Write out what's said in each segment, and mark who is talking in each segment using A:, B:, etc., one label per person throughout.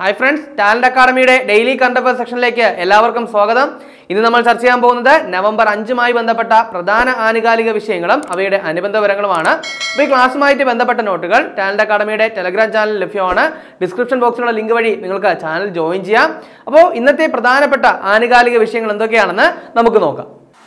A: hi friends talent അക്കാഡമിയുടെ daily കണ്ടഫർ സെക്ഷനിലേക്ക് എല്ലാവർക്കും സ്വാഗതം ഇന്ന് നമ്മൾ ചർച്ച ചെയ്യാൻ പോകുന്നത് നവംബർ അഞ്ചുമായി ബന്ധപ്പെട്ട പ്രധാന ആനുകാലിക വിഷയങ്ങളും അവയുടെ അനുബന്ധ വിവരങ്ങളുമാണ് അപ്പോൾ ഈ ക്ലാസ്സുമായിട്ട് ബന്ധപ്പെട്ട നോട്ടുകൾ ടാലന്റ് അക്കാഡമിയുടെ ടെലഗ്രാം ചാനൽ ലഭ്യമാണ് ഡിസ്ക്രിപ്ഷൻ ബോക്സിലുള്ള ലിങ്ക് വഴി നിങ്ങൾക്ക് ചാനൽ ജോയിൻ ചെയ്യാം അപ്പോൾ ഇന്നത്തെ പ്രധാനപ്പെട്ട ആനുകാലിക വിഷയങ്ങൾ എന്തൊക്കെയാണെന്ന് നമുക്ക് നോക്കാം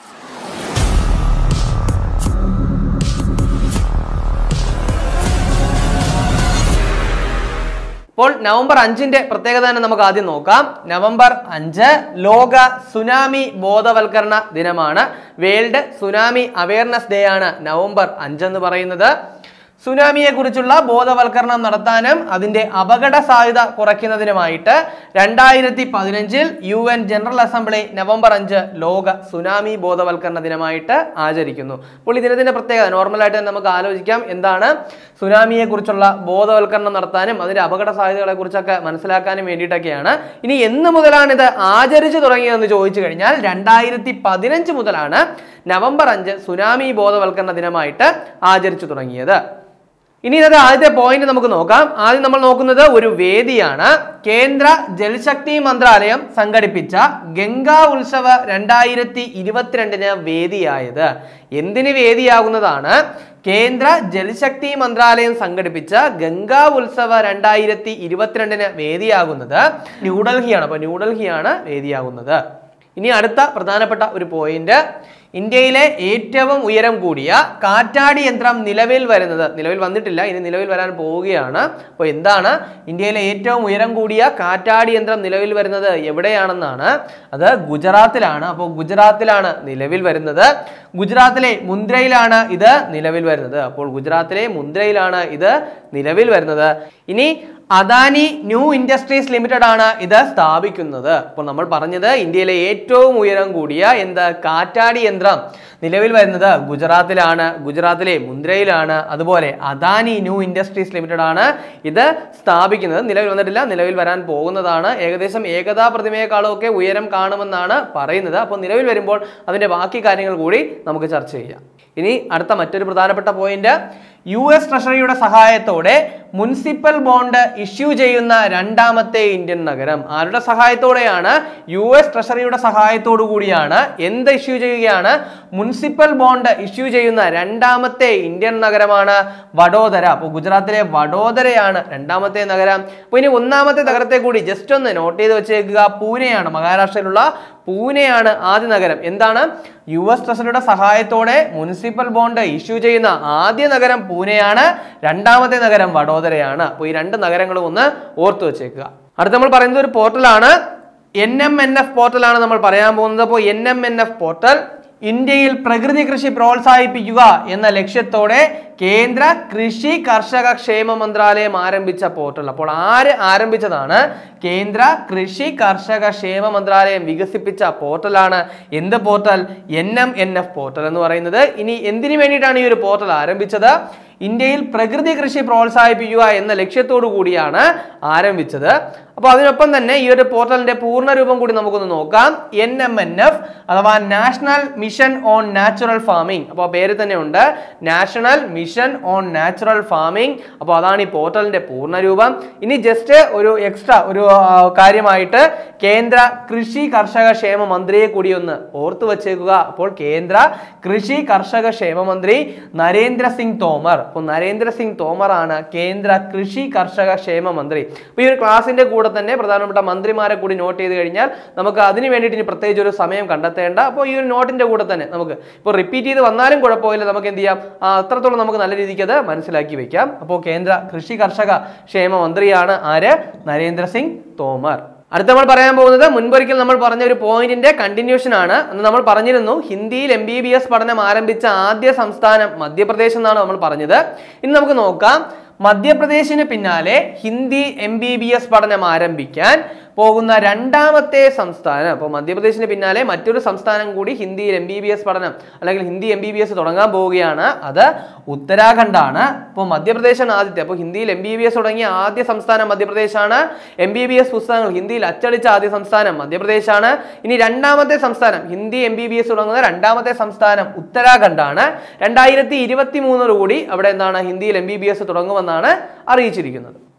A: ഇപ്പോൾ നവംബർ അഞ്ചിന്റെ പ്രത്യേകത തന്നെ നമുക്ക് ആദ്യം നോക്കാം നവംബർ അഞ്ച് ലോക സുനാമി ബോധവൽക്കരണ ദിനമാണ് വേൾഡ് സുനാമി അവയർനെസ് ഡേ ആണ് നവംബർ അഞ്ചെന്ന് പറയുന്നത് സുനാമിയെ കുറിച്ചുള്ള ബോധവൽക്കരണം നടത്താനും അതിന്റെ അപകട സാധ്യത കുറയ്ക്കുന്നതിനുമായിട്ട് രണ്ടായിരത്തി പതിനഞ്ചിൽ U N general assembly November അഞ്ച് ലോക സുനാമി ബോധവൽക്കരണ ദിനമായിട്ട് ആചരിക്കുന്നു അപ്പോൾ ഈ ദിനത്തിന്റെ പ്രത്യേകത നോർമലായിട്ട് തന്നെ നമുക്ക് ആലോചിക്കാം എന്താണ് സുനാമിയെ കുറിച്ചുള്ള ബോധവൽക്കരണം നടത്താനും അതിന്റെ അപകട സാധ്യതകളെ കുറിച്ചൊക്കെ മനസ്സിലാക്കാനും വേണ്ടിയിട്ടൊക്കെയാണ് ഇനി എന്ന് മുതലാണ് ഇത് ആചരിച്ചു തുടങ്ങിയതെന്ന് ചോദിച്ചു കഴിഞ്ഞാൽ രണ്ടായിരത്തി പതിനഞ്ച് മുതലാണ് നവംബർ അഞ്ച് സുനാമി ബോധവൽക്കരണ ദിനമായിട്ട് ആചരിച്ചു തുടങ്ങിയത് ഇനി ഇതിനകത്ത് ആദ്യത്തെ പോയിന്റ് നമുക്ക് നോക്കാം ആദ്യം നമ്മൾ നോക്കുന്നത് ഒരു വേദിയാണ് കേന്ദ്ര ജൽശക്തി മന്ത്രാലയം സംഘടിപ്പിച്ച ഗംഗാ ഉത്സവ രണ്ടായിരത്തി ഇരുപത്തിരണ്ടിന് വേദിയായത് എന്തിന് വേദിയാകുന്നതാണ് കേന്ദ്ര ജൽശക്തി മന്ത്രാലയം സംഘടിപ്പിച്ച ഗംഗാ ഉത്സവ രണ്ടായിരത്തി ഇരുപത്തിരണ്ടിന് വേദിയാകുന്നത് ന്യൂഡൽഹിയാണ് അപ്പൊ ന്യൂഡൽഹിയാണ് വേദിയാകുന്നത് ഇനി അടുത്ത പ്രധാനപ്പെട്ട ഒരു പോയിന്റ് ഇന്ത്യയിലെ ഏറ്റവും ഉയരം കൂടിയ കാറ്റാടി യന്ത്രം നിലവിൽ വരുന്നത് നിലവിൽ വന്നിട്ടില്ല ഇനി നിലവിൽ വരാൻ പോവുകയാണ് അപ്പോൾ എന്താണ് ഇന്ത്യയിലെ ഏറ്റവും ഉയരം കൂടിയ കാറ്റാടി യന്ത്രം നിലവിൽ വരുന്നത് എവിടെയാണെന്നാണ് അത് ഗുജറാത്തിലാണ് അപ്പോൾ ഗുജറാത്തിലാണ് നിലവിൽ വരുന്നത് ഗുജറാത്തിലെ മുന്ദ്രയിലാണ് ഇത് നിലവിൽ വരുന്നത് അപ്പോൾ ഗുജറാത്തിലെ മുന്ദ്രയിലാണ് ഇത് നിലവിൽ വരുന്നത് ഇനി അദാനി ന്യൂ ഇൻഡസ്ട്രീസ് ലിമിറ്റഡ് ആണ് ഇത് സ്ഥാപിക്കുന്നത് അപ്പോൾ നമ്മൾ പറഞ്ഞത് ഇന്ത്യയിലെ ഏറ്റവും ഉയരം കൂടിയ എന്താ കാറ്റാടി യന്ത്രം നിലവിൽ വരുന്നത് ഗുജറാത്തിലാണ് ഗുജറാത്തിലെ മുന്ദ്രയിലാണ് അതുപോലെ അദാനി ന്യൂ ഇൻഡസ്ട്രീസ് ലിമിറ്റഡ് ആണ് ഇത് സ്ഥാപിക്കുന്നത് നിലവിൽ വന്നിട്ടില്ല നിലവിൽ വരാൻ പോകുന്നതാണ് ഏകദേശം ഏകതാ പ്രതിമയെക്കാളും ഒക്കെ ഉയരം കാണുമെന്നാണ് പറയുന്നത് അപ്പോൾ നിലവിൽ വരുമ്പോൾ അതിന്റെ ബാക്കി കാര്യങ്ങൾ കൂടി നമുക്ക് ചർച്ച ചെയ്യാം ഇനി അടുത്ത മറ്റൊരു പ്രധാനപ്പെട്ട പോയിന്റ് യു എസ് ട്രഷറിയുടെ സഹായത്തോടെ മുനിസിപ്പൽ ബോണ്ട് ഇഷ്യൂ ചെയ്യുന്ന രണ്ടാമത്തെ ഇന്ത്യൻ നഗരം ആരുടെ സഹായത്തോടെയാണ് യു എസ് ട്രഷറിയുടെ സഹായത്തോടു കൂടിയാണ് എന്ത് ഇഷ്യൂ ചെയ്യുകയാണ് മുനിസിപ്പൽ ബോണ്ട് ഇഷ്യൂ ചെയ്യുന്ന രണ്ടാമത്തെ ഇന്ത്യൻ നഗരമാണ് വഡോദര അപ്പോൾ ഗുജറാത്തിലെ വഡോദരയാണ് രണ്ടാമത്തെ നഗരം അപ്പോൾ ഇനി ഒന്നാമത്തെ നഗരത്തെ കൂടി ജസ്റ്റ് ഒന്ന് നോട്ട് ചെയ്ത് വെച്ചേക്കുക പൂനെയാണ് മഹാരാഷ്ട്രയിലുള്ള പൂനെയാണ് ആദ്യ നഗരം എന്താണ് യു എസ് ട്രഷറിയുടെ സഹായത്തോടെ മുനിസിപ്പൽ ബോണ്ട് ഇഷ്യൂ ചെയ്യുന്ന ആദ്യ നഗരം പൂനെയാണ് രണ്ടാമത്തെ നഗരം വഡോദരയാണ് അപ്പോൾ ഈ രണ്ട് നഗരങ്ങളും ഒന്ന് ഓർത്തു വെച്ചേക്കുക അടുത്ത നമ്മൾ പറയുന്നത് ഒരു പോർട്ടലാണ് എൻ എം എൻ എഫ് പോർട്ടലാണ് നമ്മൾ പറയാൻ പോകുന്നത് അപ്പോൾ N M N F portal ഇന്ത്യയിൽ പ്രകൃതി കൃഷി പ്രോത്സാഹിപ്പിക്കുക എന്ന ലക്ഷ്യത്തോടെ കേന്ദ്ര കൃഷി കർഷക ക്ഷേമ മന്ത്രാലയം ആരംഭിച്ച പോർട്ടൽ അപ്പോൾ ആര് ആരംഭിച്ചതാണ് കേന്ദ്ര കൃഷി കർഷക ക്ഷേമ മന്ത്രാലയം വികസിപ്പിച്ച പോർട്ടലാണ് എന്ത് portal N M N F portal എന്ന് പറയുന്നത് ഇനി എന്തിനു വേണ്ടിയിട്ടാണ് ഈ ഒരു പോർട്ടൽ ആരംഭിച്ചത് ഇന്ത്യയിൽ പ്രകൃതി കൃഷി പ്രോത്സാഹിപ്പിക്കുക എന്ന ലക്ഷ്യത്തോടു കൂടിയാണ് ആരംഭിച്ചത് അപ്പോൾ അതിനൊപ്പം തന്നെ ഈ ഒരു പോർട്ടലിന്റെ പൂർണ്ണ രൂപം കൂടി നമുക്കൊന്ന് നോക്കാം എൻ എം എൻ എഫ് അഥവാ national mission on natural farming അപ്പോൾ പേര് തന്നെ ഉണ്ട് national mission on natural farming അപ്പോൾ അതാണ് ഈ പോർട്ടലിന്റെ പൂർണ്ണ രൂപം ഇനി ജസ്റ്റ് ഒരു എക്സ്ട്രാ ഒരു ആ, കാര്യമായിട്ട് കേന്ദ്ര കൃഷി കർഷക ക്ഷേമ മന്ത്രിയെ കൂടി ഒന്ന് ഓർത്തു വച്ചേക്കുക അപ്പോൾ കേന്ദ്ര കൃഷി കർഷക ക്ഷേമ മന്ത്രി നരേന്ദ്ര സിംഗ് തോമർ അപ്പോൾ നരേന്ദ്ര സിംഗ് തോമർ ആണ് കേന്ദ്ര കൃഷി കർഷക ക്ഷേമ മന്ത്രി അപ്പോൾ ഈ ഒരു ക്ലാസിന്റെ കൂടെ തന്നെ പ്രധാനപ്പെട്ട മന്ത്രിമാരെ കൂടി നോട്ട് ചെയ്ത് കഴിഞ്ഞാൽ നമുക്ക് അതിന് വേണ്ടിയിട്ട് ഇനി പ്രത്യേകിച്ച് ഒരു സമയം കണ്ടെത്തേണ്ട അപ്പോൾ ഈ ഒരു നോട്ടിന്റെ കൂടെ തന്നെ നമുക്ക് ഇപ്പോൾ റിപ്പീറ്റ് ചെയ്ത് വന്നാലും കുഴപ്പമില്ല നമുക്ക് എന്ത് ചെയ്യാം ആ, അത്രത്തോളം നമുക്ക് നല്ല രീതിക്ക് അത് മനസ്സിലാക്കി വെക്കാം അപ്പോൾ കേന്ദ്ര കൃഷി കർഷക ക്ഷേമ മന്ത്രിയാണ് ആര് നരേന്ദ്ര സിംഗ് തോമർ അടുത്ത നമ്മൾ പറയാൻ പോകുന്നത് മുൻപൊരിക്കൽ നമ്മൾ പറഞ്ഞ ഒരു പോയിന്റിന്റെ കണ്ടിന്യൂഷൻ ആണ് അന്ന് നമ്മൾ പറഞ്ഞിരുന്നു ഹിന്ദിയിൽ എം ബി ബി എസ് പഠനം ആരംഭിച്ച ആദ്യ സംസ്ഥാനം മധ്യപ്രദേശ് എന്നാണ് നമ്മൾ പറഞ്ഞത് ഇനി നമുക്ക് നോക്കാം മധ്യപ്രദേശിന് പിന്നാലെ Hindi M B B S പഠനം ആരംഭിക്കാൻ പോകുന്ന രണ്ടാമത്തെ സംസ്ഥാനം അപ്പോൾ മധ്യപ്രദേശിന് പിന്നാലെ മറ്റൊരു സംസ്ഥാനം കൂടി ഹിന്ദിയിൽ എം ബി ബി എസ് പഠനം അല്ലെങ്കിൽ Hindi M B B S തുടങ്ങാൻ പോവുകയാണ് അത് ഉത്തരാഖണ്ഡാണ് അപ്പോൾ മധ്യപ്രദേശാണ് ആദ്യത്തെ അപ്പോൾ ഹിന്ദിയിൽ എം ബി ബി എസ് തുടങ്ങിയ ആദ്യ സംസ്ഥാനം മധ്യപ്രദേശാണ് എം ബി ബി എസ് പുസ്തകങ്ങൾ ഹിന്ദിയിൽ അച്ചടിച്ച ആദ്യ സംസ്ഥാനം മധ്യപ്രദേശാണ് ഇനി രണ്ടാമത്തെ സംസ്ഥാനം Hindi M B B S തുടങ്ങുന്ന രണ്ടാമത്തെ സംസ്ഥാനം ഉത്തരാഖണ്ഡാണ് രണ്ടായിരത്തി ഇരുപത്തി മൂന്നോടുകൂടി അവിടെ എന്താണ് ഹിന്ദിയിൽ എം ബി ബി എസ് തുടങ്ങുമെന്നാണ് അറിയിച്ചിരിക്കുന്നത്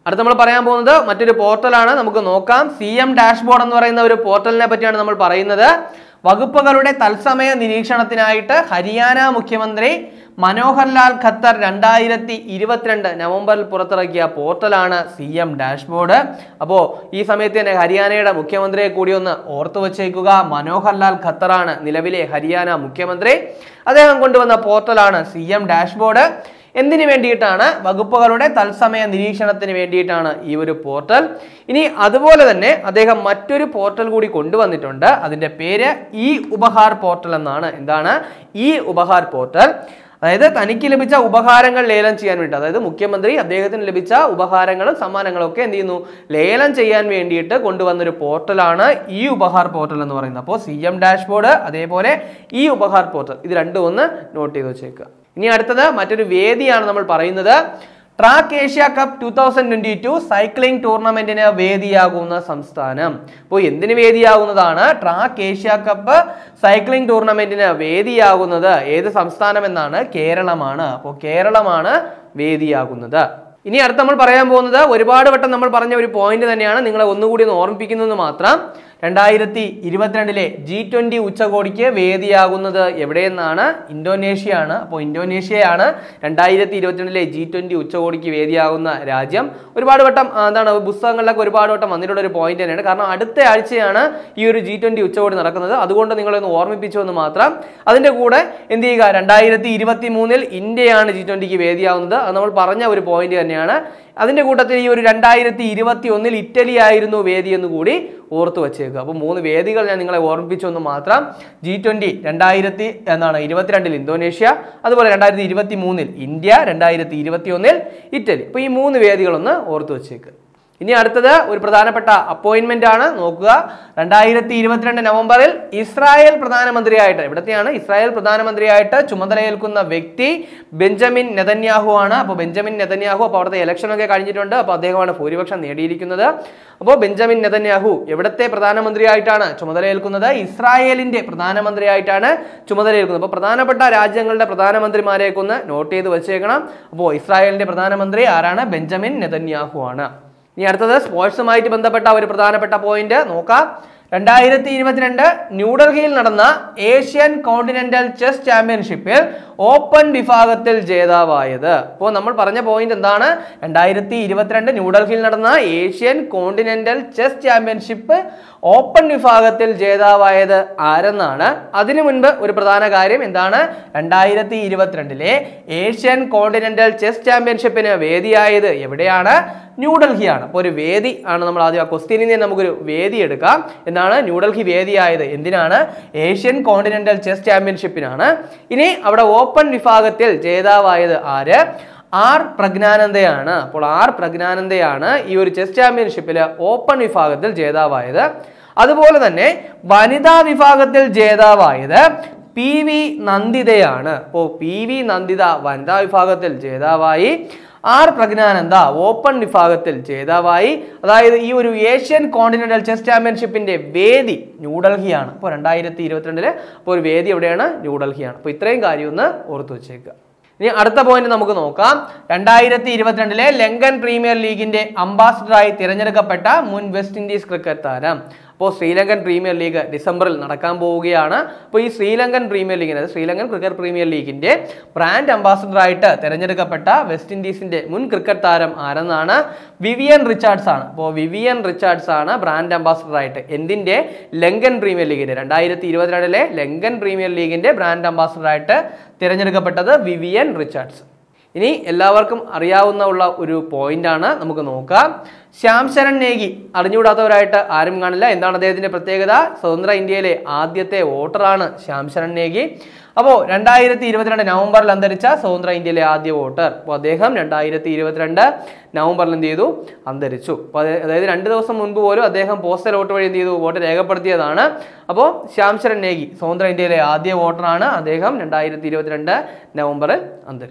A: അടുത്ത നമ്മൾ പറയാൻ പോകുന്നത് മറ്റൊരു പോർട്ടലാണ് നമുക്ക് നോക്കാം സി എം ഡാഷ്ബോർഡ് എന്ന് പറയുന്ന ഒരു പോർട്ടലിനെ പറ്റിയാണ് നമ്മൾ പറയുന്നത് വകുപ്പുകളുടെ തത്സമയ നിരീക്ഷണത്തിനായിട്ട് ഹരിയാന മുഖ്യമന്ത്രി മനോഹർ ലാൽ ഖത്തർ രണ്ടായിരത്തി ഇരുപത്തിരണ്ട് നവംബറിൽ പുറത്തിറക്കിയ പോർട്ടലാണ് സി എം ഡാഷ്ബോർഡ് അപ്പോൾ ഈ സമയത്ത് തന്നെ ഹരിയാനയുടെ മുഖ്യമന്ത്രിയെ കൂടി ഒന്ന് ഓർത്തു വച്ചേക്കുക മനോഹർ ലാൽ ഖത്തറാണ് നിലവിലെ ഹരിയാന മുഖ്യമന്ത്രി അദ്ദേഹം കൊണ്ടുവന്ന പോർട്ടലാണ് സി എം ഡാഷ്ബോർഡ് എന്തിനു വേണ്ടിയിട്ടാണ് വകുപ്പുകളുടെ തത്സമയ നിരീക്ഷണത്തിന് വേണ്ടിയിട്ടാണ് ഈ ഒരു പോർട്ടൽ ഇനി അതുപോലെ തന്നെ അദ്ദേഹം മറ്റൊരു പോർട്ടൽ കൂടി കൊണ്ടുവന്നിട്ടുണ്ട് അതിന്റെ പേര് ഇ ഉപഹാർ പോർട്ടൽ എന്നാണ് എന്താണ് ഇ ഉപഹാർ പോർട്ടൽ അതായത് തനിക്ക് ലഭിച്ച ഉപഹാരങ്ങൾ ലേലം ചെയ്യാൻ വേണ്ടി അതായത് മുഖ്യമന്ത്രി അദ്ദേഹത്തിന് ലഭിച്ച ഉപഹാരങ്ങളും സമ്മാനങ്ങളും ഒക്കെ എന്ത് ചെയ്യുന്നു ലേലം ചെയ്യാൻ വേണ്ടിയിട്ട് കൊണ്ടുവന്നൊരു പോർട്ടലാണ് ഈ ഉപഹാർ പോർട്ടൽ എന്ന് പറയുന്നത് അപ്പോൾ സി എം ഡാഷ്ബോർഡ് അതേപോലെ ഈ ഉപഹാർ പോർട്ടൽ ഇത് രണ്ടും ഒന്ന് നോട്ട് ചെയ്ത് വെച്ചേക്കുക ഇനി അടുത്തത് മറ്റൊരു വേദിയാണ് നമ്മൾ പറയുന്നത് track Asia cup two thousand twenty two cycling ടൂർണമെന്റിന് വേദിയാകുന്ന സംസ്ഥാനം അപ്പോൾ എന്തിന് വേദിയാകുന്നതാണ് ട്രാക്ക് ഏഷ്യ കപ്പ് സൈക്ലിംഗ് ടൂർണമെന്റിന് വേദിയാകുന്നത് ഏത് സംസ്ഥാനം എന്നാണ് കേരളമാണ് അപ്പോൾ കേരളമാണ് വേദിയാകുന്നത് ഇനി അടുത്ത് നമ്മൾ പറയാൻ പോകുന്നത് ഒരുപാട് വട്ടം നമ്മൾ പറഞ്ഞ ഒരു പോയിന്റ് തന്നെയാണ് നിങ്ങളെ ഒന്നുകൂടി ഒന്ന് ഓർമ്മിപ്പിക്കുന്നത് മാത്രം രണ്ടായിരത്തി ഇരുപത്തിരണ്ടിലെ ജി ട്വന്റി ഉച്ചകോടിക്ക് വേദിയാകുന്നത് എവിടെയെന്നാണ് ഇന്തോനേഷ്യയാണ് അപ്പോൾ ഇന്തോനേഷ്യയാണ് രണ്ടായിരത്തി ഇരുപത്തിരണ്ടിലെ ജി ട്വന്റി ഉച്ചകോടിക്ക് വേദിയാകുന്ന രാജ്യം ഒരുപാട് വട്ടം ആ, എന്താണ് പുസ്തകങ്ങളിലൊക്കെ ഒരുപാട് വട്ടം വന്നിട്ടുള്ള ഒരു പോയിന്റ് തന്നെയാണ് കാരണം അടുത്ത ആഴ്ചയാണ് ഈ ഒരു ജി ട്വന്റി ഉച്ചകോടി നടക്കുന്നത് അതുകൊണ്ട് നിങ്ങളെ ഒന്ന് ഓർമ്മിപ്പിച്ചു എന്ന് മാത്രം അതിന്റെ കൂടെ എന്ത് ചെയ്യുക രണ്ടായിരത്തി ഇരുപത്തി മൂന്നിൽ ഇന്ത്യയാണ് ജി ട്വന്റിക്ക് വേദിയാവുന്നത് അത് നമ്മൾ പറഞ്ഞ ഒരു പോയിന്റ് തന്നെയാണ് അതിന്റെ കൂട്ടത്തിൽ ഈ ഒരു രണ്ടായിരത്തി ഇരുപത്തി ഒന്നിൽ ഇറ്റലി ആയിരുന്നു വേദി എന്ന് കൂടി ഓർത്തു വച്ചേക്കുക അപ്പോൾ മൂന്ന് വേദികൾ ഞാൻ നിങ്ങളെ ഓർമ്മിപ്പിച്ചു എന്ന് മാത്രം ജി ട്വന്റി രണ്ടായിരത്തി എന്താണ് ഇരുപത്തിരണ്ടിൽ ഇന്തോനേഷ്യ അതുപോലെ രണ്ടായിരത്തി ഇരുപത്തി മൂന്നിൽ ഇന്ത്യ രണ്ടായിരത്തി ഇരുപത്തി ഒന്നിൽ ഇറ്റലി അപ്പോൾ ഈ മൂന്ന് വേദികളൊന്ന് ഓർത്തു വച്ചേക്കുക ഇനി അടുത്തത് ഒരു പ്രധാനപ്പെട്ട അപ്പോയിന്റ്മെന്റ് ആണ് നോക്കുക രണ്ടായിരത്തി ഇരുപത്തിരണ്ട് നവംബറിൽ ഇസ്രായേൽ പ്രധാനമന്ത്രിയായിട്ട് ഇവിടത്തെയാണ് ഇസ്രായേൽ പ്രധാനമന്ത്രിയായിട്ട് ചുമതലയേൽക്കുന്ന വ്യക്തി ബെഞ്ചമിൻ നെതന്യാഹു ആണ് അപ്പോൾ ബെഞ്ചമിൻ നെതന്യാഹു അപ്പോൾ അവിടുത്തെ ഇലക്ഷൻ ഒക്കെ കഴിഞ്ഞിട്ടുണ്ട് അപ്പോൾ അദ്ദേഹമാണ് ഭൂരിപക്ഷം നേടിയിരിക്കുന്നത് അപ്പോൾ ബെഞ്ചമിൻ നെതന്യാഹു എവിടത്തെ പ്രധാനമന്ത്രിയായിട്ടാണ് ചുമതലയേൽക്കുന്നത് ഇസ്രായേലിന്റെ പ്രധാനമന്ത്രിയായിട്ടാണ് ചുമതലയേൽക്കുന്നത് അപ്പോൾ പ്രധാനപ്പെട്ട രാജ്യങ്ങളുടെ പ്രധാനമന്ത്രിമാരെയൊക്കെ ഒന്ന് നോട്ട് ചെയ്ത് വെച്ചേക്കണം അപ്പോൾ ഇസ്രായേലിന്റെ പ്രധാനമന്ത്രി ആരാണ് ബെഞ്ചമിൻ നെതന്യാഹു ആണ് ഇനി അടുത്തത് സ്പോർട്സുമായിട്ട് ബന്ധപ്പെട്ട ഒരു പ്രധാനപ്പെട്ട പോയിന്റ് നോക്കാം രണ്ടായിരത്തി ഇരുപത്തിരണ്ട് ന്യൂഡൽഹിയിൽ നടന്ന ഏഷ്യൻ കോണ്ടിനെന്റൽ ചെസ് ചാമ്പ്യൻഷിപ്പിൽ ഓപ്പൺ വിഭാഗത്തിൽ ജേതാവായത് അപ്പോൾ നമ്മൾ പറഞ്ഞ പോയിന്റ് എന്താണ് രണ്ടായിരത്തി ഇരുപത്തിരണ്ട് ന്യൂഡൽഹിയിൽ നടന്ന Asian continental chess championship open വിഭാഗത്തിൽ ജേതാവായത് ആരെന്നാണ് അതിനു മുൻപ് ഒരു പ്രധാന കാര്യം എന്താണ് രണ്ടായിരത്തി ഇരുപത്തിരണ്ടിലെ ഏഷ്യൻ കോണ്ടിനെന്റൽ ചെസ് ചാമ്പ്യൻഷിപ്പിന് വേദിയായത് എവിടെയാണ് ന്യൂഡൽഹിയാണ് അപ്പോൾ ഒരു വേദി ആണ് നമ്മൾ ആദ്യം ആ ക്വസ്റ്റ്യനിൽ നിന്ന് നമുക്കൊരു വേദി എടുക്കാം എന്താണ് ന്യൂഡൽഹി വേദിയായത് എന്തിനാണ് ഏഷ്യൻ കോണ്ടിനെന്റൽ ചെസ് ചാമ്പ്യൻഷിപ്പിനാണ് ഇനി അവിടെ ഓപ്പൺ വിഭാഗത്തിൽ ജേതാവായത് ആര് ആർ പ്രജ്ഞാനന്ദയാണ് അപ്പോൾ ആർ പ്രജ്ഞാനന്ദയാണ് ഈ ഒരു ചെസ് ചാമ്പ്യൻഷിപ്പിൽ ഓപ്പൺ വിഭാഗത്തിൽ ജേതാവായത് അതുപോലെ തന്നെ വനിതാ വിഭാഗത്തിൽ ജേതാവായത് പി വി നന്ദിതയാണ് അപ്പോൾ പി വി നന്ദിത വനിതാ വിഭാഗത്തിൽ ജേതാവായി ആർ പ്രജ്ഞാനന്ദ ഓപ്പൺ വിഭാഗത്തിൽ ജേതാവായി അതായത് ഈ ഒരു ഏഷ്യൻ കോണ്ടിനെന്റൽ ചെസ് ചാമ്പ്യൻഷിപ്പിന്റെ വേദി ന്യൂഡൽഹിയാണ് അപ്പോൾ രണ്ടായിരത്തി ഇരുപത്തിരണ്ടില് അപ്പോൾ ഒരു വേദി എവിടെയാണ് ന്യൂഡൽഹിയാണ് അപ്പോൾ ഇത്രയും കാര്യം ഒന്ന് ഓർത്തു വെച്ചേക്കുക ഇനി അടുത്ത പോയിന്റ് നമുക്ക് നോക്കാം രണ്ടായിരത്തി ഇരുപത്തിരണ്ടിലെ ലങ്കൻ പ്രീമിയർ ലീഗിന്റെ അംബാസിഡറായി തിരഞ്ഞെടുക്കപ്പെട്ട മുൻ വെസ്റ്റ് ഇൻഡീസ് ക്രിക്കറ്റ് താരം അപ്പോൾ ശ്രീലങ്കൻ പ്രീമിയർ ലീഗ് ഡിസംബറിൽ നടക്കാൻ പോവുകയാണ് അപ്പോൾ ഈ ശ്രീലങ്കൻ പ്രീമിയർ ലീഗിന് അതായത് ശ്രീലങ്കൻ ക്രിക്കറ്റ് പ്രീമിയർ ലീഗിന്റെ ബ്രാൻഡ് അംബാസിഡറായിട്ട് തിരഞ്ഞെടുക്കപ്പെട്ട വെസ്റ്റ് ഇൻഡീസിന്റെ മുൻ ക്രിക്കറ്റ് താരം ആരെന്നാണ് വിവിയൻ റിച്ചാർഡ്സ് ആണ് അപ്പോൾ വിവിയൻ റിച്ചാർഡ്സ് ആണ് ബ്രാൻഡ് അംബാസിഡറായിട്ട് എന്തിന്റെ ലങ്കൻ പ്രീമിയർ ലീഗിന്റെ രണ്ടായിരത്തി ഇരുപത്തിരണ്ടിലെ ലങ്കൻ പ്രീമിയർ ലീഗിന്റെ ബ്രാൻഡ് അംബാസിഡറായിട്ട് തിരഞ്ഞെടുക്കപ്പെട്ടത് വിവിയൻ റിച്ചാർഡ്സ് ഇനി എല്ലാവർക്കും അറിയാവുന്ന ഉള്ള ഒരു പോയിന്റ് ആണ് നമുക്ക് നോക്കാം ശ്യാം ശരൺ നേഗി അറിഞ്ഞുകൂടാത്തവരായിട്ട് ആരും കാണില്ല എന്താണ് അദ്ദേഹത്തിന്റെ പ്രത്യേകത സ്വതന്ത്ര ഇന്ത്യയിലെ ആദ്യത്തെ വോട്ടറാണ് ശ്യാം ശരൺ നേഗി അപ്പോൾ രണ്ടായിരത്തി ഇരുപത്തിരണ്ട് നവംബറിൽ അന്തരിച്ച സ്വതന്ത്ര ഇന്ത്യയിലെ ആദ്യ വോട്ടർ അപ്പോൾ അദ്ദേഹം രണ്ടായിരത്തി ഇരുപത്തിരണ്ട് നവംബറിൽ എന്ത് ചെയ്തു അന്തരിച്ചു അപ്പോൾ അത് അതായത് രണ്ട് ദിവസം മുൻപ് പോലും അദ്ദേഹം പോസ്റ്റൽ വോട്ട് വഴി എന്ത് ചെയ്തു വോട്ട് രേഖപ്പെടുത്തിയതാണ് അപ്പോൾ ശ്യാം ശരൺ നേഗി സ്വതന്ത്ര ഇന്ത്യയിലെ ആദ്യ വോട്ടറാണ് അദ്ദേഹം രണ്ടായിരത്തി ഇരുപത്തിരണ്ട് നവംബറിൽ അന്തരിച്ചു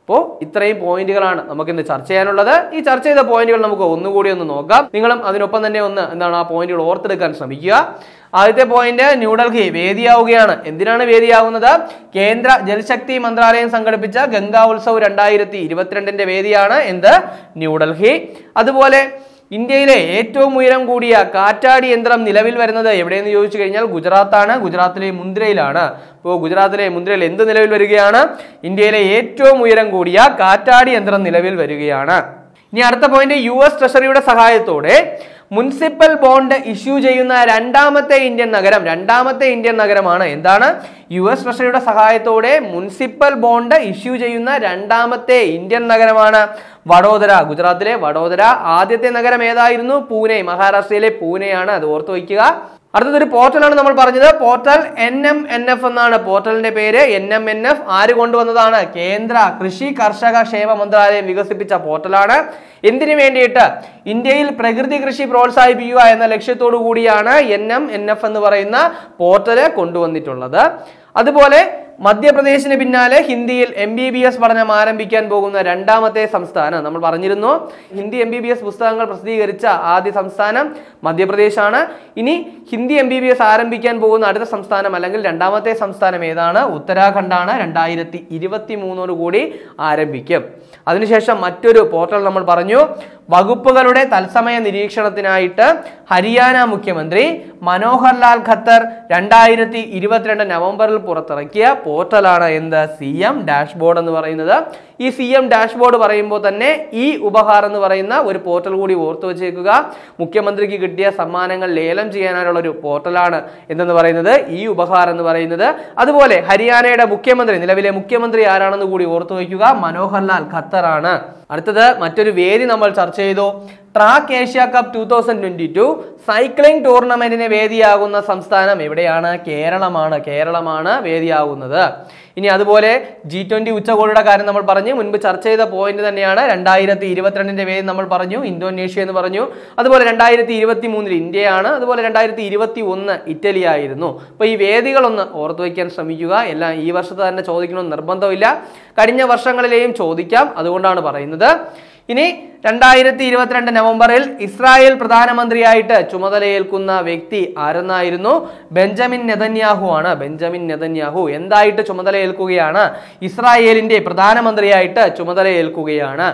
A: അപ്പോൾ ഇത്രയും പോയിന്റുകളാണ് നമുക്ക് ഇന്ന് ചർച്ച ചെയ്യാനുള്ളത് ഈ ചർച്ച ചെയ്ത പോയിന്റുകൾ നമുക്ക് ഒന്നുകൂടി ഒന്ന് നോക്കാം നിങ്ങളും അതിനൊപ്പം തന്നെ ഒന്ന് എന്താണ് ആ പോയിന്റുകൾ ഓർത്തെടുക്കാൻ ശ്രമിക്കുക ആദ്യത്തെ പോയിന്റ് ന്യൂഡൽഹി വേദിയാവുകയാണ് എന്തിനാണ് വേദിയാവുന്നത് കേന്ദ്ര ജൽശക്തി മന്ത്രാലയം സംഘടിപ്പിച്ച ഗംഗാ ഉത്സവ് രണ്ടായിരത്തി ഇരുപത്തിരണ്ടിന്റെ വേദിയാണ് എന്ത് ന്യൂഡൽഹി അതുപോലെ ഇന്ത്യയിലെ ഏറ്റവും ഉയരം കൂടിയ കാറ്റാടി യന്ത്രം നിലവിൽ വരുന്നത് എവിടെയെന്ന് ചോദിച്ചു കഴിഞ്ഞാൽ ഗുജറാത്താണ് ഗുജറാത്തിലെ മുന്ദ്രയിലാണ് ഇപ്പോൾ ഗുജറാത്തിലെ മുന്ദ്രയിൽ എന്ത് നിലവിൽ വരികയാണ് ഇന്ത്യയിലെ ഏറ്റവും ഉയരം കൂടിയ കാറ്റാടി യന്ത്രം നിലവിൽ വരികയാണ് ഇനി അടുത്ത പോയിന്റ് യു എസ് ട്രഷറിയുടെ സഹായത്തോടെ മുനിസിപ്പൽ ബോണ്ട് ഇഷ്യൂ ചെയ്യുന്ന രണ്ടാമത്തെ ഇന്ത്യൻ നഗരം രണ്ടാമത്തെ ഇന്ത്യൻ നഗരമാണ് എന്താണ് യു എസ് ട്രഷറിയുടെ സഹായത്തോടെ മുനിസിപ്പൽ ബോണ്ട് ഇഷ്യൂ ചെയ്യുന്ന രണ്ടാമത്തെ ഇന്ത്യൻ നഗരമാണ് വഡോദര ഗുജറാത്തിലെ വഡോദര ആദ്യത്തെ നഗരം ഏതായിരുന്നു പൂനെ മഹാരാഷ്ട്രയിലെ പൂനെയാണ് അത് ഓർത്തു വയ്ക്കുക അടുത്തതൊരു പോർട്ടലാണ് നമ്മൾ പറഞ്ഞത് portal N M N F എന്നാണ് പോർട്ടലിന്റെ പേര് എൻ എം എൻ എഫ് ആര് കൊണ്ടുവന്നതാണ് കേന്ദ്ര കൃഷി കർഷക ക്ഷേമ മന്ത്രാലയം വികസിപ്പിച്ച പോർട്ടലാണ് എന്തിനു വേണ്ടിയിട്ട് ഇന്ത്യയിൽ പ്രകൃതി കൃഷി പ്രോത്സാഹിപ്പിക്കുക എന്ന ലക്ഷ്യത്തോടു കൂടിയാണ് എൻ എം എൻ എഫ് എന്ന് പറയുന്ന പോർട്ടല് കൊണ്ടുവന്നിട്ടുള്ളത് അതുപോലെ മധ്യപ്രദേശിന് പിന്നാലെ ഹിന്ദിയിൽ എം ബി ബി എസ് പഠനം ആരംഭിക്കാൻ പോകുന്ന രണ്ടാമത്തെ സംസ്ഥാനം നമ്മൾ പറഞ്ഞിരുന്നു Hindi M B B S പുസ്തകങ്ങൾ പ്രസിദ്ധീകരിച്ച ആദ്യ സംസ്ഥാനം മധ്യപ്രദേശാണ് ഇനി Hindi M B B S ആരംഭിക്കാൻ പോകുന്ന അടുത്ത സംസ്ഥാനം അല്ലെങ്കിൽ രണ്ടാമത്തെ സംസ്ഥാനം ഏതാണ് ഉത്തരാഖണ്ഡാണ് രണ്ടായിരത്തി ഇരുപത്തി മൂന്നോട് കൂടി ആരംഭിക്കും അതിനുശേഷം മറ്റൊരു പോർട്ടൽ നമ്മൾ പറഞ്ഞു വകുപ്പുകളുടെ തത്സമയ നിരീക്ഷണത്തിനായിട്ട് ഹരിയാന മുഖ്യമന്ത്രി മനോഹർ ലാൽ ഖത്തർ രണ്ടായിരത്തി ഇരുപത്തിരണ്ട് നവംബറിൽ പുറത്തിറക്കിയ പോർട്ടലാണ് എന്ത് സി എം ഡാഷ്ബോർഡ് എന്ന് പറയുന്നത് ഈ സി എം ഡാഷ്ബോർഡ് പറയുമ്പോൾ തന്നെ ഈ ഉപഹാർ എന്ന് പറയുന്ന ഒരു പോർട്ടൽ കൂടി ഓർത്തു വെച്ചേക്കുക മുഖ്യമന്ത്രിക്ക് കിട്ടിയ സമ്മാനങ്ങൾ ലേലം ചെയ്യാനുള്ള ഒരു പോർട്ടലാണ് എന്തെന്ന് പറയുന്നത് ഈ ഉപഹാർ എന്ന് പറയുന്നത് അതുപോലെ ഹരിയാനയുടെ മുഖ്യമന്ത്രി നിലവിലെ മുഖ്യമന്ത്രി ആരാണെന്ന് കൂടി ഓർത്തു വയ്ക്കുക മനോഹർ ലാൽ ഖത്തറാണ് അടുത്തത് മറ്റൊരു വേദി നമ്മൾ ചർച്ച ചെയ്തു track Asia cup two thousand twenty two cycling ടൂർണമെന്റിന് വേദിയാകുന്ന സംസ്ഥാനം എവിടെയാണ് കേരളമാണ് കേരളമാണ് വേദിയാകുന്നത് ഇനി അതുപോലെ ജി ട്വന്റി ഉച്ചകോടിയുടെ കാര്യം നമ്മൾ പറഞ്ഞു മുൻപ് ചർച്ച ചെയ്ത പോയിന്റ് തന്നെയാണ് രണ്ടായിരത്തി ഇരുപത്തിരണ്ടിന്റെ വേദി നമ്മൾ പറഞ്ഞു ഇന്തോനേഷ്യ എന്ന് പറഞ്ഞു അതുപോലെ രണ്ടായിരത്തി ഇരുപത്തി മൂന്നിൽ ഇന്ത്യയാണ് അതുപോലെ രണ്ടായിരത്തി ഇരുപത്തി ഒന്ന് ഇറ്റലി ആയിരുന്നു അപ്പോൾ ഈ വേദികളൊന്ന് ഓർത്തു വയ്ക്കാൻ ശ്രമിക്കുക എല്ലാം ഈ വർഷത്തെ തന്നെ ചോദിക്കണമെന്ന് നിർബന്ധമില്ല കഴിഞ്ഞ വർഷങ്ങളിലെയും ചോദിക്കാം അതുകൊണ്ടാണ് പറയുന്നത് ഇനി രണ്ടായിരത്തി ഇരുപത്തിരണ്ട് നവംബറിൽ ഇസ്രായേൽ പ്രധാനമന്ത്രിയായിട്ട് ചുമതലയേൽക്കുന്ന വ്യക്തി ആരെന്നായിരുന്നു ബെഞ്ചമിൻ നെതന്യാഹു ആണ് ബെഞ്ചമിൻ നെതന്യാഹു എന്തായിട്ട് ചുമതലയേൽക്കുകയാണ് ഇസ്രായേലിന്റെ പ്രധാനമന്ത്രിയായിട്ട് ചുമതലയേൽക്കുകയാണ്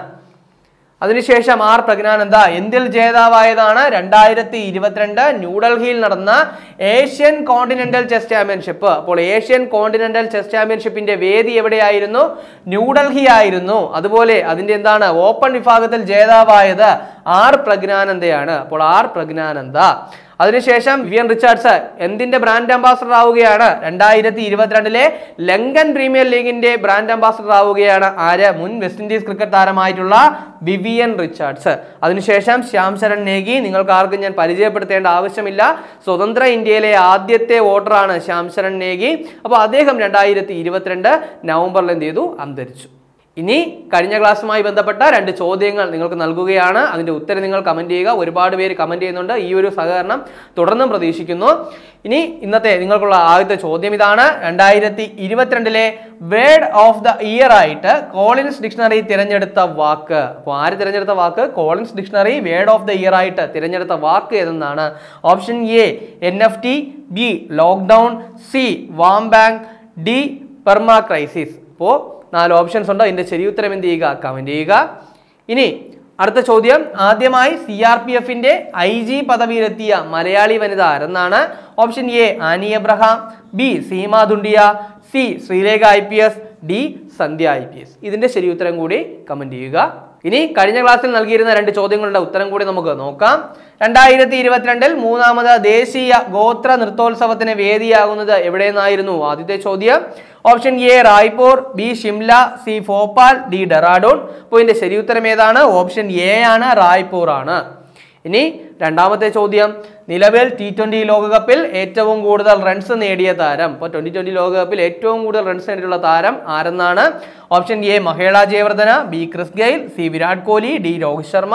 A: അതിനുശേഷം ആർ പ്രജ്ഞാനന്ദ എന്തിൽ ജേതാവായതാണ് രണ്ടായിരത്തി ഇരുപത്തിരണ്ട് ന്യൂഡൽഹിയിൽ നടന്ന ഏഷ്യൻ കോണ്ടിനെന്റൽ ചെസ് ചാമ്പ്യൻഷിപ്പ് അപ്പോൾ ഏഷ്യൻ കോണ്ടിനെന്റൽ ചെസ് ചാമ്പ്യൻഷിപ്പിന്റെ വേദി എവിടെയായിരുന്നു ന്യൂഡൽഹി ആയിരുന്നു അതുപോലെ അതിന്റെ എന്താണ് ഓപ്പൺ വിഭാഗത്തിൽ ജേതാവായത് ആർ പ്രജ്ഞാനന്ദയാണ് അപ്പോൾ ആർ പ്രജ്ഞാനന്ദ അതിനുശേഷം വി എൻ റിച്ചാർഡ്സ് എന്തിന്റെ ബ്രാൻഡ് അംബാസഡർ ആവുകയാണ് രണ്ടായിരത്തി ഇരുപത്തിരണ്ടിലെ ലങ്കൻ പ്രീമിയർ ലീഗിന്റെ ബ്രാൻഡ് അംബാസഡർ ആവുകയാണ് ആര് മുൻ വെസ്റ്റ് ഇൻഡീസ് ക്രിക്കറ്റ് താരമായിട്ടുള്ള വിവിയൻ റിച്ചാർഡ്സ് അതിനുശേഷം ശ്യാം ശരൺ നേഗി നിങ്ങൾക്ക് ആർക്കും ഞാൻ പരിചയപ്പെടുത്തേണ്ട ആവശ്യമില്ല സ്വതന്ത്ര ഇന്ത്യയിലെ ആദ്യത്തെ വോട്ടറാണ് ശ്യാം ശരൺ നേഗി അപ്പോൾ അദ്ദേഹം രണ്ടായിരത്തി ഇരുപത്തിരണ്ട് നവംബറിൽ എന്ത് ചെയ്തു അന്തരിച്ചു ഇനി കഴിഞ്ഞ ക്ലാസ്സുമായി ബന്ധപ്പെട്ട രണ്ട് ചോദ്യങ്ങൾ നിങ്ങൾക്ക് നൽകുകയാണ് അതിന്റെ ഉത്തരം നിങ്ങൾ കമന്റ് ചെയ്യുക ഒരുപാട് പേര് കമന്റ് ചെയ്യുന്നുണ്ട് ഈ ഒരു സഹകരണം തുടർന്നും പ്രതീക്ഷിക്കുന്നു ഇനി ഇന്നത്തെ നിങ്ങൾക്കുള്ള ആദ്യത്തെ ചോദ്യം ഇതാണ് രണ്ടായിരത്തി ഇരുപത്തിരണ്ടിലെ വേർഡ് ഓഫ് ദ ഇയർ ആയിട്ട് കോളിൻസ് ഡിക്ഷണറി തിരഞ്ഞെടുത്ത വാക്ക് അപ്പോൾ ആര് തിരഞ്ഞെടുത്ത വാക്ക് Collins dictionary word of the year ആയിട്ട് തിരഞ്ഞെടുത്ത വാക്ക് ഏതെന്നാണ് option A N F T B lockdown C warm bank D permacrisis അപ്പോൾ നാല് ഓപ്ഷൻസ് ഉണ്ട് അതിന്റെ ശരി ഉത്തരം എന്ത് ചെയ്യുക കമന്റ് ചെയ്യുക ഇനി അടുത്ത ചോദ്യം ആദ്യമായി സി ആർ പി എഫിന്റെ ഐ ജി പദവിയിലെത്തിയ മലയാളി വനിത ആരെന്നാണ് option A Annie Abraham B Seema Dhundiya C Sreelekha I P S D Sandhya I P S ഇതിന്റെ ശരി ഉത്തരം കൂടി കമന്റ് ചെയ്യുക ഇനി കഴിഞ്ഞ ക്ലാസ്സിൽ നൽകിയിരുന്ന രണ്ട് ചോദ്യങ്ങളുടെ ഉത്തരം കൂടി നമുക്ക് നോക്കാം രണ്ടായിരത്തി ഇരുപത്തിരണ്ടിൽ മൂന്നാമത് ദേശീയ ഗോത്ര നൃത്തോത്സവത്തിന് വേദിയാകുന്നത് എവിടെയെന്നായിരുന്നു ആദ്യത്തെ ചോദ്യം option A Raipur B Shimla C Bhopal D Dehradun അപ്പോൾ ഇതിന്റെ ശരി ഉത്തരം ഏതാണ് ഓപ്ഷൻ എ ആണ് റായ്പൂർ ആണ് ഇനി രണ്ടാമത്തെ ചോദ്യം നിലവിൽ ടി ട്വന്റി ലോകകപ്പിൽ ഏറ്റവും കൂടുതൽ റൺസ് നേടിയ താരം ഇപ്പോൾ ട്വന്റി ട്വന്റി ലോകകപ്പിൽ ഏറ്റവും കൂടുതൽ റൺസ് നേടിയിട്ടുള്ള താരം ആരെന്നാണ് option A Mahela Jayawardene B Chris Gayle C Virat Kohli D Rohit Sharma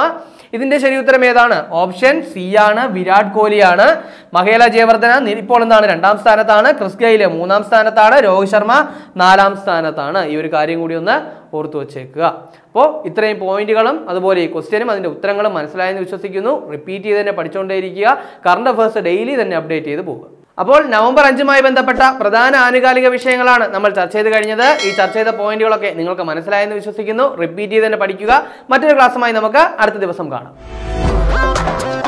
A: ഇതിന്റെ ശരി ഉത്തരം ഏതാണ് ഓപ്ഷൻ സി ആണ് വിരാട് കോഹ്ലിയാണ് മഹേല ജയവർദ്ധന നി- ഇപ്പോൾ എന്താണ് രണ്ടാം സ്ഥാനത്താണ് ക്രിസ് ഗെയില് മൂന്നാം സ്ഥാനത്താണ് രോഹിത് ശർമ്മ നാലാം സ്ഥാനത്താണ് ഈ ഒരു കാര്യം കൂടി ഒന്ന് ഓർത്തു വച്ചേക്കുക അപ്പോൾ ഇത്രയും പോയിന്റുകളും അതുപോലെ ഈ ക്വസ്റ്റ്യനും അതിന്റെ ഉത്തരങ്ങളും മനസ്സിലായെന്ന് വിശ്വസിക്കുന്നു റിപ്പീറ്റ് ചെയ്ത് തന്നെ പഠിച്ചുകൊണ്ടേയിരിക്കുക കറണ്ട് അഫേഴ്സ് ഡെയിലി തന്നെ അപ്ഡേറ്റ് ചെയ്ത് പോകുക അപ്പോൾ നവംബർ അഞ്ചുമായി ബന്ധപ്പെട്ട പ്രധാന ആനുകാലിക വിഷയങ്ങളാണ് നമ്മൾ ചർച്ച ചെയ്ത് കഴിഞ്ഞത് ഈ ചർച്ച ചെയ്ത പോയിന്റുകളൊക്കെ നിങ്ങൾക്ക് മനസ്സിലായെന്ന് വിശ്വസിക്കുന്നു റിപ്പീറ്റ് ചെയ്ത് തന്നെ പഠിക്കുക മറ്റൊരു ക്ലാസ്സുമായി നമുക്ക് അടുത്ത ദിവസം കാണാം